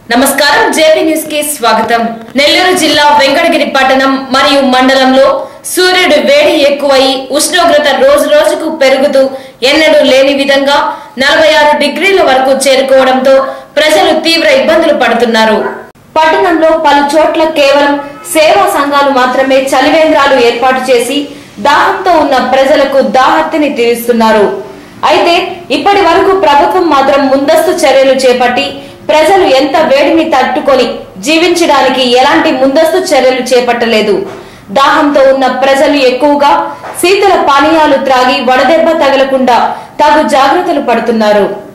నమస్కారం JP news కి స్వాగతం నెల్లూరు జిల్లా వెంకటగిరి పట్టణం మరియు మండలంలో సూర్యుడు వేడి ఎక్కువై ఉష్ణోగ్రత రోజు రోజుకు పెరుగుతూ ఎన్నడూ లేని విధంగా నలభై ఆరు డిగ్రీల వరకు చేరుకోవడంతో ప్రజలు తీవ్ర ఇబ్బందులు పడుతున్నారు పట్టణంలో పలు చోట్ల కేవలం సేవా సంఘాలు మాత్రమే చలివేంద్రాలు ఏర్పాటు చేసి దాహంతో ఉన్న ప్రజలకు దాహర్తిని తీరుస్తున్నారు అయితే ఇప్పటి వరకు ప్రభుత్వం మాత్రం ముందస్తు చర్యలు చేపట్టి ప్రజలు ఎంత వేడిని తట్టుకొని జీవించడానికి ఎలాంటి ముందస్తు చర్యలు చేపట్టలేదు దాహంతో ఉన్న ప్రజలు ఎక్కువగా శీతల పానీయాలు త్రాగి వడదెబ్బ తగలకుండా తగు జాగ్రత్తలు పడుతున్నారు